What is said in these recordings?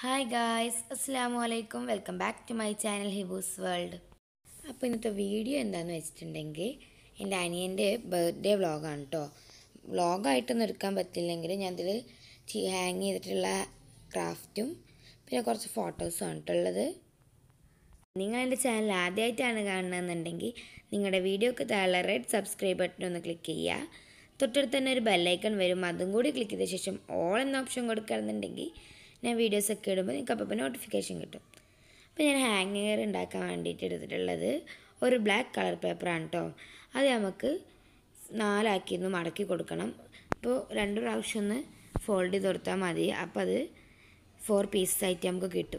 Hi guys അസ്സാം വലൈക്കും welcome back to my channel Hibus world അപ്പോൾ ഇന്നത്തെ വീഡിയോ എന്താണെന്ന് വെച്ചിട്ടുണ്ടെങ്കിൽ എൻ്റെ അനിയൻ്റെ ബർത്ത്ഡേ വ്ളോഗാണ് കേട്ടോ വ്ളോഗായിട്ടൊന്നും എടുക്കാൻ പറ്റില്ലെങ്കിൽ ഞാൻ ഇതിൽ ഹാങ് ചെയ്തിട്ടുള്ള ക്രാഫ്റ്റും പിന്നെ കുറച്ച് ഫോട്ടോസും ആണ് കേട്ടോ ഉള്ളത് നിങ്ങൾ എൻ്റെ ചാനൽ ആദ്യമായിട്ടാണ് കാണുന്നതെന്നുണ്ടെങ്കിൽ നിങ്ങളുടെ വീഡിയോക്ക് താഴെ റെഡ് സബ്സ്ക്രൈബ് ബട്ടൺ ഒന്ന് ക്ലിക്ക് ചെയ്യുക തൊട്ടടുത്ത് തന്നെ ഒരു ബെല്ലൈക്കൺ വരും അതും കൂടി ക്ലിക്ക് ചെയ്ത ശേഷം ഓൾ എന്ന ഓപ്ഷൻ കൊടുക്കുകയാണെന്നുണ്ടെങ്കിൽ ഞാൻ വീഡിയോസൊക്കെ ഇടുമ്പോൾ നിങ്ങൾക്ക് അപ്പോൾ നോട്ടിഫിക്കേഷൻ കിട്ടും അപ്പോൾ ഞാൻ ഹാങ്ങർ ഉണ്ടാക്കാൻ വേണ്ടിയിട്ട് എടുത്തിട്ടുള്ളത് ഒരു ബ്ലാക്ക് കളർ പേപ്പറാണ് കേട്ടോ അത് നമുക്ക് നാലാക്കി ഒന്ന് മടക്കി കൊടുക്കണം അപ്പോൾ രണ്ട് പ്രാവശ്യം ഒന്ന് ഫോൾഡ് ചെയ്ത് കൊടുത്താൽ മതി അപ്പോൾ അത് ഫോർ പീസസ് ആയിട്ട് നമുക്ക് കിട്ടും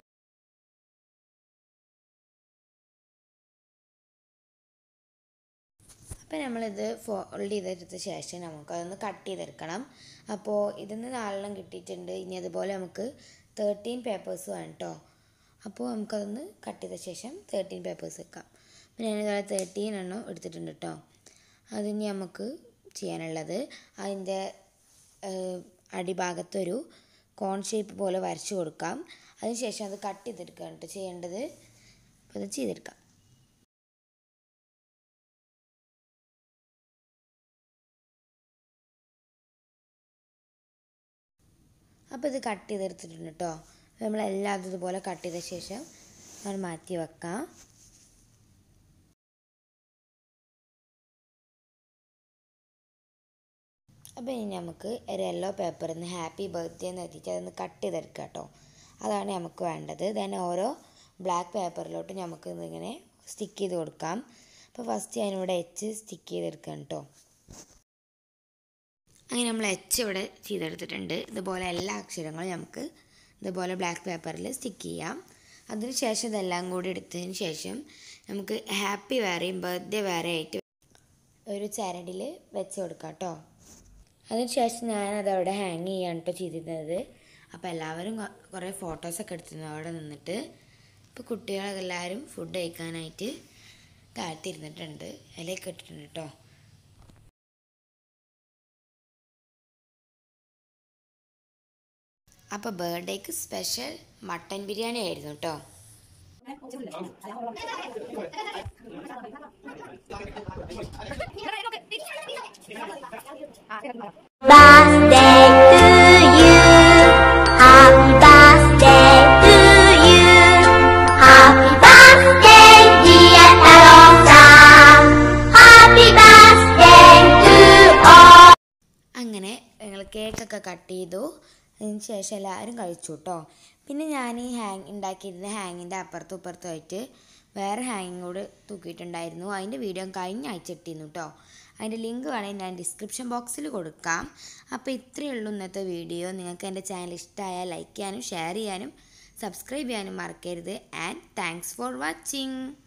അപ്പോൾ നമ്മളിത് ഫോൾഡ് ചെയ്തെടുത്ത ശേഷം നമുക്കതൊന്ന് കട്ട് ചെയ്തെടുക്കണം അപ്പോൾ ഇതിന്ന് നാലെണ്ണം കിട്ടിയിട്ടുണ്ട് ഇനി അതുപോലെ നമുക്ക് തേർട്ടീൻ പേപ്പേഴ്സ് വേണം കേട്ടോ അപ്പോൾ നമുക്കതൊന്ന് കട്ട് ചെയ്ത ശേഷം തേർട്ടീൻ പേപ്പേഴ്സ് വെക്കാം അപ്പോൾ ഞാനിതുപോലെ തേർട്ടീൻ എണ്ണം എടുത്തിട്ടുണ്ട് കേട്ടോ അതിനി നമുക്ക് ചെയ്യാനുള്ളത് അതിൻ്റെ അടിഭാഗത്തൊരു കോൺ ഷേപ്പ് പോലെ വരച്ച് കൊടുക്കാം അതിനുശേഷം അത് കട്ട് ചെയ്തെടുക്കുകയാണ് കേട്ടോ ചെയ്യേണ്ടത് അപ്പോൾ അത് ചെയ്തെടുക്കാം അപ്പോൾ ഇത് കട്ട് ചെയ്തെടുത്തിട്ടുണ്ട് കേട്ടോ നമ്മളെല്ലാം ഇതുപോലെ കട്ട് ചെയ്ത ശേഷം നമ്മൾ മാറ്റി വെക്കാം അപ്പോൾ ഇനി നമുക്ക് ഒരു യെല്ലോ പേപ്പറിൽ നിന്ന് ഹാപ്പി ബർത്ത്ഡേ എന്ന് എത്തിയിട്ട് അതൊന്ന് കട്ട് ചെയ്തെടുക്കുക കേട്ടോ അതാണ് നമുക്ക് വേണ്ടത് ദെൻ ഓരോ ബ്ലാക്ക് പേപ്പറിലോട്ട് നമുക്ക് ഇതിങ്ങനെ സ്റ്റിക്ക് ചെയ്ത് കൊടുക്കാം അപ്പോൾ ഫസ്റ്റ് ഞാനിവിടെ എച്ച് സ്റ്റിക്ക് ചെയ്തെടുക്കാം കേട്ടോ അങ്ങനെ നമ്മൾ എച്ച് ഇവിടെ ചെയ്തെടുത്തിട്ടുണ്ട് ഇതുപോലെ എല്ലാ അക്ഷരങ്ങളും നമുക്ക് ഇതുപോലെ ബ്ലാക്ക് പേപ്പറിൽ സ്റ്റിക്ക് ചെയ്യാം അതിനുശേഷം ഇതെല്ലാം കൂടി എടുത്തതിന് ശേഷം നമുക്ക് ഹാപ്പി വേറെയും ബർത്ത്ഡേ വേറെ ആയിട്ട് ഒരു ചരടിൽ വെച്ച് കൊടുക്കാം കേട്ടോ അതിനുശേഷം ഞാനത് അവിടെ ഹാങ് ചെയ്യാണ് കേട്ടോ ചെയ്തിരുന്നത് അപ്പോൾ എല്ലാവരും കുറേ ഫോട്ടോസൊക്കെ എടുത്തിരുന്നു അവിടെ നിന്നിട്ട് ഇപ്പോൾ കുട്ടികളെല്ലാവരും ഫുഡ് കഴിക്കാനായിട്ട് താഴ്ത്തിരുന്നിട്ടുണ്ട് ഇലയൊക്കെ ഇട്ടിട്ടുണ്ട് കേട്ടോ അപ്പോൾ ബർത്ത്ഡേക്ക് സ്പെഷ്യൽ മട്ടൻ ബിരിയാണി ആയിരുന്നു കേട്ടോ birthday to you. Happy birthday to you. Happy birthday, dear Elosa. Happy birthday to all. അങ്ങനെ ഞങ്ങൾ കേക്കൊക്കെ കട്ട് ചെയ്തു അതിന് ശേഷം എല്ലാവരും കഴിച്ചു കേട്ടോ പിന്നെ ഞാൻ ഈ ഹാങ് ഉണ്ടാക്കിയിരുന്ന ഹാങ്ങിൻ്റെ അപ്പുറത്തും ഇപ്പുറത്തുമായിട്ട് വേറെ ഹാങ്ങിങ് കൂടെ തൂക്കിയിട്ടുണ്ടായിരുന്നു അതിൻ്റെ വീഡിയോ കഴിഞ്ഞ ആഴ്ച ഇട്ടിരുന്നു കേട്ടോ അതിൻ്റെ ലിങ്ക് വേണമെങ്കിൽ ഞാൻ ഡിസ്ക്രിപ്ഷൻ ബോക്സിൽ കൊടുക്കാം അപ്പോൾ ഇത്രയേ ഉള്ളൂ ഇന്നത്തെ വീഡിയോ നിങ്ങൾക്ക് എൻ്റെ ചാനൽ ഇഷ്ടമായാൽ ലൈക്ക് ചെയ്യാനും ഷെയർ ചെയ്യാനും സബ്സ്ക്രൈബ് ചെയ്യാനും മറക്കരുത് ആൻഡ് താങ്ക്സ് ഫോർ വാച്ചിങ്